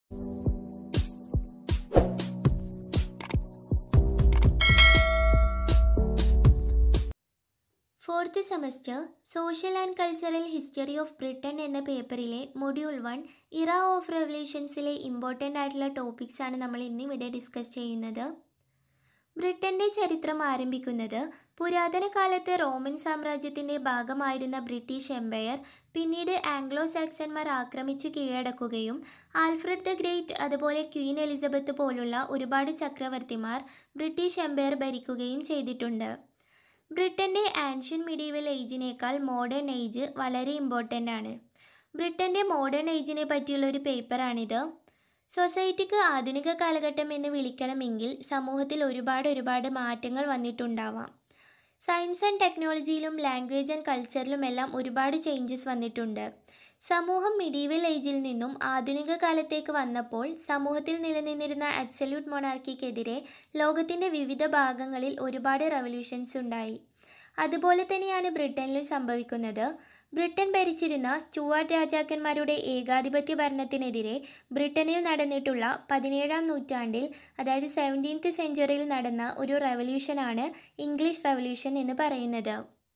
fourth semester social and cultural history of Britain എന്ന പേപ്പറിലെ module one era of റെവല്യൂഷൻസിലെ important ആയിട്ടുള്ള topics ആണ് നമ്മൾ ഇന്നിവിടെ ഡിസ്കസ് ചെയ്യുന്നത് ബ്രിട്ടൻ്റെ ചരിത്രം ആരംഭിക്കുന്നത് പുരാതന കാലത്ത് റോമൻ സാമ്രാജ്യത്തിൻ്റെ ഭാഗമായിരുന്ന ബ്രിട്ടീഷ് എംപയർ പിന്നീട് ആംഗ്ലോ സാക്സന്മാർ ആക്രമിച്ചു കീഴടക്കുകയും ആൽഫ്രഡ് ദ ഗ്രേറ്റ് അതുപോലെ ക്വീൻ എലിസബത്ത് പോലുള്ള ഒരുപാട് ചക്രവർത്തിമാർ ബ്രിട്ടീഷ് എംപയർ ഭരിക്കുകയും ചെയ്തിട്ടുണ്ട് ബ്രിട്ടൻ്റെ ആൻഷ്യൻ മിഡീവൽ ഏജിനേക്കാൾ മോഡേൺ ഏജ് വളരെ ഇമ്പോർട്ടൻ്റ് ആണ് ബ്രിട്ടൻ്റെ മോഡേൺ ഏജിനെ പറ്റിയുള്ള ഒരു പേപ്പറാണിത് സൊസൈറ്റിക്ക് ആധുനിക കാലഘട്ടം എന്ന് വിളിക്കണമെങ്കിൽ സമൂഹത്തിൽ ഒരുപാട് ഒരുപാട് മാറ്റങ്ങൾ വന്നിട്ടുണ്ടാവാം സയൻസ് ആൻഡ് ടെക്നോളജിയിലും ലാംഗ്വേജ് ആൻഡ് കൾച്ചറിലും എല്ലാം ഒരുപാട് ചേഞ്ചസ് വന്നിട്ടുണ്ട് സമൂഹം മിഡീവൽ ഏജിൽ നിന്നും ആധുനിക കാലത്തേക്ക് വന്നപ്പോൾ സമൂഹത്തിൽ നിലനിന്നിരുന്ന അബ്സല്യൂട്ട് മൊണാർക്കിക്കെതിരെ ലോകത്തിൻ്റെ വിവിധ ഭാഗങ്ങളിൽ ഒരുപാട് റവല്യൂഷൻസ് ഉണ്ടായി അതുപോലെ തന്നെയാണ് ബ്രിട്ടനിലും സംഭവിക്കുന്നത് ബ്രിട്ടൻ ഭരിച്ചിരുന്ന സ്റ്റുവാർട്ട് രാജാക്കന്മാരുടെ ഏകാധിപത്യ ഭരണത്തിനെതിരെ ബ്രിട്ടനിൽ നടന്നിട്ടുള്ള പതിനേഴാം നൂറ്റാണ്ടിൽ അതായത് സെവൻറ്റീൻത്ത് സെഞ്ചുറിയിൽ നടന്ന ഒരു റവല്യൂഷനാണ് ഇംഗ്ലീഷ് റവല്യൂഷൻ എന്ന് പറയുന്നത്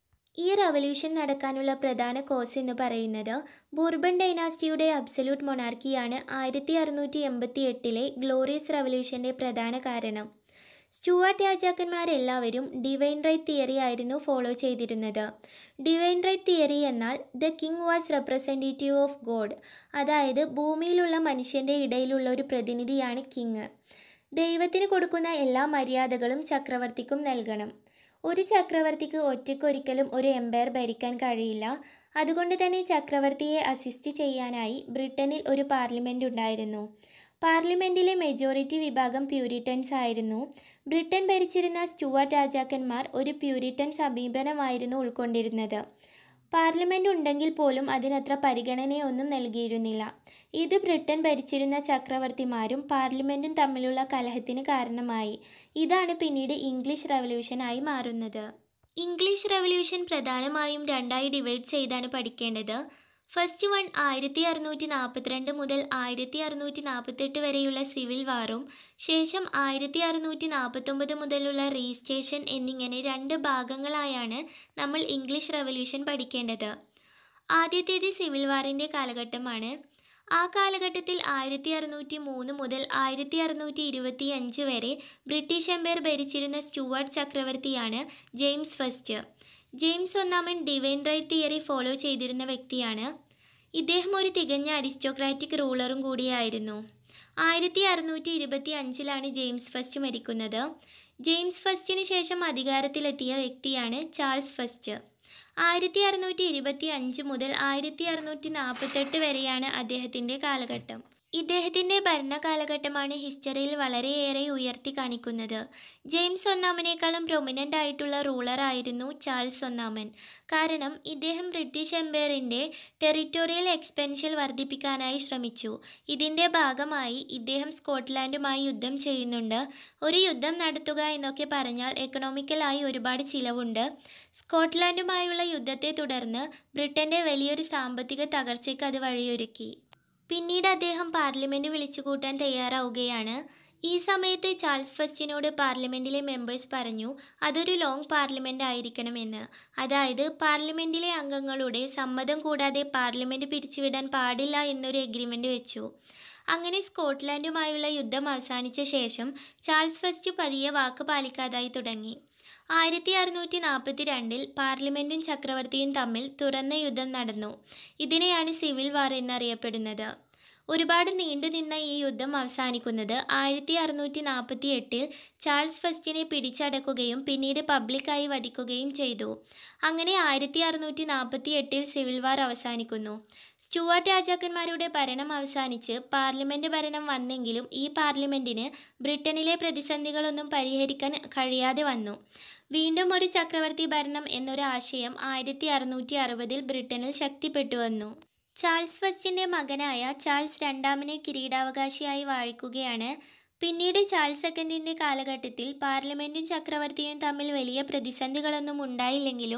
ഈ റവല്യൂഷൻ നടക്കാനുള്ള പ്രധാന കോസ് എന്ന് പറയുന്നത് ബൂർബൺ ഡൈനാസ്റ്റിയുടെ അബ്സല്യൂട്ട് മൊണാർക്കിയാണ് ആയിരത്തി അറുന്നൂറ്റി എൺപത്തി എട്ടിലെ ഗ്ലോറിയസ് റവല്യൂഷൻ്റെ പ്രധാന കാരണം സ്റ്റുവാർട്ട് രാജാക്കന്മാരെല്ലാവരും ഡിവൈൻ റൈറ്റ് തിയറി ആയിരുന്നു ഫോളോ ചെയ്തിരുന്നത് ഡിവൈൻ റൈറ്റ് തിയറി എന്നാൽ the king was representative of God അതായത് ഭൂമിയിലുള്ള മനുഷ്യൻ്റെ ഇടയിലുള്ള ഒരു പ്രതിനിധിയാണ് കിങ് ദൈവത്തിന് കൊടുക്കുന്ന എല്ലാ മര്യാദകളും ചക്രവർത്തിക്കും നൽകണം ഒരു ചക്രവർത്തിക്ക് ഒറ്റയ്ക്കൊരിക്കലും ഒരു എംപയർ ഭരിക്കാൻ കഴിയില്ല അതുകൊണ്ട് തന്നെ ചക്രവർത്തിയെ അസിസ്റ്റ് ചെയ്യാനായി ബ്രിട്ടനിൽ ഒരു പാർലമെൻറ്റ് ഉണ്ടായിരുന്നു പാർലമെൻറ്റിലെ മെജോറിറ്റി വിഭാഗം പ്യൂരിറ്റൻസ് ആയിരുന്നു ബ്രിട്ടൻ ഭരിച്ചിരുന്ന സ്റ്റുവാർട്ട് രാജാക്കന്മാർ ഒരു പ്യൂരിറ്റൻ സമീപനമായിരുന്നു ഉൾക്കൊണ്ടിരുന്നത് പാർലമെൻറ്റ് ഉണ്ടെങ്കിൽ പോലും അതിനത്ര പരിഗണനയൊന്നും നൽകിയിരുന്നില്ല ഇത് ബ്രിട്ടൻ ഭരിച്ചിരുന്ന ചക്രവർത്തിമാരും പാർലമെൻറ്റും തമ്മിലുള്ള കലഹത്തിന് കാരണമായി ഇതാണ് പിന്നീട് ഇംഗ്ലീഷ് റവല്യൂഷനായി മാറുന്നത് ഇംഗ്ലീഷ് റവല്യൂഷൻ പ്രധാനമായും രണ്ടായി ഡിവൈഡ് ചെയ്താണ് പഠിക്കേണ്ടത് ഫസ്റ്റ് വൺ ആയിരത്തി അറുന്നൂറ്റി നാൽപ്പത്തിരണ്ട് മുതൽ ആയിരത്തി അറുന്നൂറ്റി നാൽപ്പത്തെട്ട് വരെയുള്ള സിവിൽ വാറും ശേഷം ആയിരത്തി അറുന്നൂറ്റി നാൽപ്പത്തൊമ്പത് മുതലുള്ള രജിസ്ട്രേഷൻ എന്നിങ്ങനെ രണ്ട് ഭാഗങ്ങളായാണ് നമ്മൾ ഇംഗ്ലീഷ് റവല്യൂഷൻ പഠിക്കേണ്ടത് ആദ്യത്തേത് സിവിൽ വാറിൻ്റെ കാലഘട്ടമാണ് ആ കാലഘട്ടത്തിൽ ആയിരത്തി അറുന്നൂറ്റി മൂന്ന് മുതൽ ആയിരത്തി അറുന്നൂറ്റി ഇരുപത്തി അഞ്ച് വരെ ബ്രിട്ടീഷ് എംപയർ ഭരിച്ചിരുന്ന സ്റ്റുവാർട്ട് ചക്രവർത്തിയാണ് ജെയിംസ് ഫസ്റ്റ് ജെയിംസ് ഒന്നാമൻ ഡിവൈൻ റൈറ്റ് തിയറി ഫോളോ ചെയ്തിരുന്ന വ്യക്തിയാണ് ഇദ്ദേഹം ഒരു തികഞ്ഞ അരിസ്റ്റോക്രാറ്റിക് റൂളറും കൂടിയായിരുന്നു ആയിരത്തി അറുന്നൂറ്റി ഇരുപത്തി അഞ്ചിലാണ് ജെയിംസ് ഫസ്റ്റ് മരിക്കുന്നത് ജെയിംസ് ഫസ്റ്റിന് ശേഷം അധികാരത്തിലെത്തിയ വ്യക്തിയാണ് ചാൾസ് ഫസ്റ്റ് ആയിരത്തി അറുന്നൂറ്റി ഇരുപത്തി അഞ്ച് മുതൽ ആയിരത്തി അറുന്നൂറ്റി നാൽപ്പത്തെട്ട് വരെയാണ് അദ്ദേഹത്തിൻ്റെ കാലഘട്ടം ഇദ്ദേഹത്തിൻ്റെ ഭരണകാലഘട്ടമാണ് ഹിസ്റ്ററിയിൽ വളരെയേറെ ഉയർത്തി കാണിക്കുന്നത് ജെയിംസ് ഒന്നാമനേക്കാളും പ്രൊമിനൻ്റ് ആയിട്ടുള്ള റൂളറായിരുന്നു ചാൾസ് ഒന്നാമൻ കാരണം ഇദ്ദേഹം ബ്രിട്ടീഷ് എംപയറിൻ്റെ ടെറിറ്റോറിയൽ എക്സ്പെൻഷൻ വർദ്ധിപ്പിക്കാനായി ശ്രമിച്ചു ഇതിൻ്റെ ഭാഗമായി ഇദ്ദേഹം സ്കോട്ട്ലാൻഡുമായി യുദ്ധം ചെയ്യുന്നുണ്ട് ഒരു യുദ്ധം നടത്തുക എന്നൊക്കെ പറഞ്ഞാൽ എക്കണോമിക്കലായി ഒരുപാട് ചിലവുണ്ട് സ്കോട്ട്ലാൻഡുമായുള്ള യുദ്ധത്തെ തുടർന്ന് ബ്രിട്ടൻ്റെ വലിയൊരു സാമ്പത്തിക തകർച്ചയ്ക്ക് അത് വഴിയൊരുക്കി പിന്നീട് അദ്ദേഹം പാർലമെൻറ്റ് വിളിച്ചുകൂട്ടാൻ തയ്യാറാവുകയാണ് ഈ സമയത്ത് ചാൾസ് ഫസ്റ്റിനോട് പാർലമെൻറ്റിലെ മെമ്പേഴ്സ് പറഞ്ഞു അതൊരു ലോങ് പാർലമെൻ്റ് ആയിരിക്കണമെന്ന് അതായത് പാർലമെൻറ്റിലെ അംഗങ്ങളുടെ സമ്മതം കൂടാതെ പാർലമെൻറ്റ് പിരിച്ചുവിടാൻ പാടില്ല എന്നൊരു എഗ്രിമെൻ്റ് വെച്ചു അങ്ങനെ സ്കോട്ട്ലാൻഡുമായുള്ള യുദ്ധം അവസാനിച്ച ശേഷം ചാൾസ് ഫസ്റ്റ് പതിയെ വാക്ക് പാലിക്കാതായി തുടങ്ങി ആയിരത്തി അറുന്നൂറ്റി നാൽപ്പത്തി രണ്ടിൽ പാർലമെൻറ്റും ചക്രവർത്തിയും തമ്മിൽ തുറന്ന യുദ്ധം നടന്നു ഇതിനെയാണ് സിവിൽ വാർ എന്നറിയപ്പെടുന്നത് ഒരുപാട് നീണ്ടുനിന്ന ഈ യുദ്ധം അവസാനിക്കുന്നത് ആയിരത്തി അറുന്നൂറ്റി നാൽപ്പത്തി എട്ടിൽ ചാൾസ് ഫസ്റ്റിനെ പിടിച്ചടക്കുകയും പിന്നീട് പബ്ലിക്കായി വധിക്കുകയും ചെയ്തു അങ്ങനെ ആയിരത്തി അറുന്നൂറ്റി നാൽപ്പത്തി എട്ടിൽ സിവിൽ വാർ അവസാനിക്കുന്നു സ്റ്റുവാർട്ട് രാജാക്കന്മാരുടെ ഭരണം അവസാനിച്ച് പാർലമെൻറ്റ് ഭരണം വന്നെങ്കിലും ഈ പാർലമെൻറ്റിന് ബ്രിട്ടനിലെ പ്രതിസന്ധികളൊന്നും പരിഹരിക്കാൻ കഴിയാതെ വന്നു വീണ്ടും ഒരു ചക്രവർത്തി ഭരണം എന്നൊരു ആശയം ആയിരത്തി അറുന്നൂറ്റി അറുപതിൽ ബ്രിട്ടനിൽ ശക്തിപ്പെട്ടു വന്നു ചാൾസ് ഫസ്റ്റിൻ്റെ മകനായ ചാൾസ് രണ്ടാമനെ കിരീടാവകാശിയായി വാഴിക്കുകയാണ് പിന്നീട് ചാൾസ് സെക്കൻഡിൻ്റെ കാലഘട്ടത്തിൽ പാർലമെൻറ്റും ചക്രവർത്തിയും തമ്മിൽ വലിയ പ്രതിസന്ധികളൊന്നും ഉണ്ടായില്ലെങ്കിലും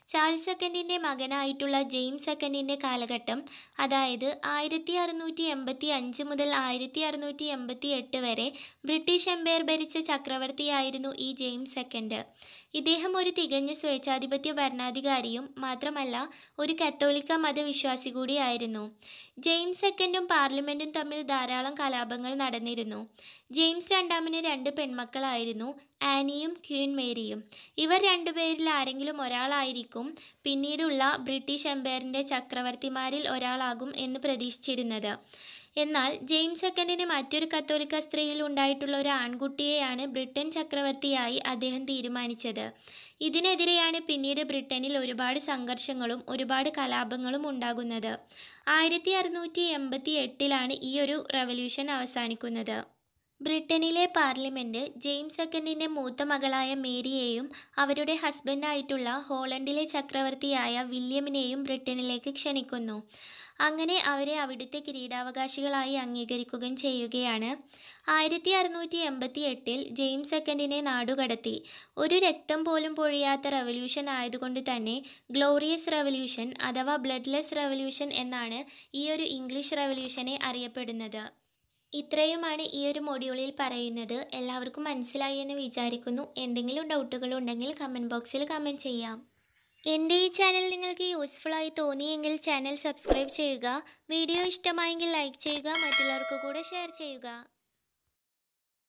ചാൾസ് സെക്കൻഡിൻ്റെ മകനായിട്ടുള്ള ജെയിംസ് സെക്കൻഡിൻ്റെ കാലഘട്ടം അതായത് ആയിരത്തി അറുന്നൂറ്റി എൺപത്തി അഞ്ച് മുതൽ ആയിരത്തി അറുന്നൂറ്റി എൺപത്തി എട്ട് വരെ ബ്രിട്ടീഷ് എംപയർ ഭരിച്ച ചക്രവർത്തിയായിരുന്നു ഈ ജെയിംസ് സെക്കൻഡ് ഇദ്ദേഹം ഒരു തികഞ്ഞ സ്വേച്ഛാധിപത്യ ഭരണാധികാരിയും മാത്രമല്ല ഒരു കത്തോലിക്ക മതവിശ്വാസി കൂടിയായിരുന്നു ജെയിംസ് സെക്കൻഡും പാർലമെൻറ്റും തമ്മിൽ ധാരാളം കലാപങ്ങൾ നടന്നിരുന്നു ജെയിംസ് രണ്ടാമന് രണ്ട് പെൺമക്കളായിരുന്നു ആനിയും ക്വീൻ മേരിയും ഇവർ രണ്ടുപേരിൽ ആരെങ്കിലും ഒരാളായിരിക്കും പിന്നീടുള്ള ബ്രിട്ടീഷ് എംപയറിൻ്റെ ചക്രവർത്തിമാരിൽ ഒരാളാകും എന്ന് പ്രതീക്ഷിച്ചിരുന്നത് എന്നാൽ ജെയിംസ് സെക്കൻഡിന് മറ്റൊരു കത്തോലിക്ക സ്ത്രീയിൽ ഉണ്ടായിട്ടുള്ള ഒരു ആൺകുട്ടിയെയാണ് ബ്രിട്ടൻ ചക്രവർത്തിയായി അദ്ദേഹം തീരുമാനിച്ചത് ഇതിനെതിരെയാണ് പിന്നീട് ബ്രിട്ടനിൽ ഒരുപാട് സംഘർഷങ്ങളും ഒരുപാട് കലാപങ്ങളും ഉണ്ടാകുന്നത് ആയിരത്തി അറുന്നൂറ്റി എൺപത്തി എട്ടിലാണ് ഈ ഒരു റവല്യൂഷൻ അവസാനിക്കുന്നത് ബ്രിട്ടനിലെ പാർലമെൻറ്റ് ജെയിംസ് സെക്കൻഡിൻ്റെ മൂത്ത മകളായ മേരിയെയും അവരുടെ ഹസ്ബൻഡായിട്ടുള്ള ഹോളണ്ടിലെ ചക്രവർത്തിയായ വില്യമിനെയും ബ്രിട്ടനിലേക്ക് ക്ഷണിക്കുന്നു അങ്ങനെ അവരെ അവിടുത്തെ കിരീടാവകാശികളായി അംഗീകരിക്കുകയും ചെയ്യുകയാണ് ആയിരത്തി അറുന്നൂറ്റി എൺപത്തി എട്ടിൽ ജെയിംസ് സെക്കൻഡിനെ നാടുകടത്തി ഒരു രക്തം പോലും പൊഴിയാത്ത റവല്യൂഷൻ ആയതുകൊണ്ട് തന്നെ ഗ്ലോറിയസ് റവല്യൂഷൻ അഥവാ ബ്ലഡ്ലെസ് റവല്യൂഷൻ എന്നാണ് ഈ ഒരു ഇംഗ്ലീഷ് റവല്യൂഷനെ അറിയപ്പെടുന്നത് ഇത്രയുമാണ് ഈ ഒരു മൊഡ്യൂളിൽ പറയുന്നത് എല്ലാവർക്കും മനസ്സിലായി എന്ന് വിചാരിക്കുന്നു എന്തെങ്കിലും ഡൗട്ടുകൾ ഉണ്ടെങ്കിൽ കമൻറ്റ് ബോക്സിൽ കമൻറ്റ് ചെയ്യാം എൻ്റെ ഈ ചാനൽ നിങ്ങൾക്ക് യൂസ്ഫുള്ളായി തോന്നിയെങ്കിൽ ചാനൽ സബ്സ്ക്രൈബ് ചെയ്യുക വീഡിയോ ഇഷ്ടമായെങ്കിൽ ലൈക്ക് ചെയ്യുക മറ്റുള്ളവർക്ക് കൂടെ ഷെയർ ചെയ്യുക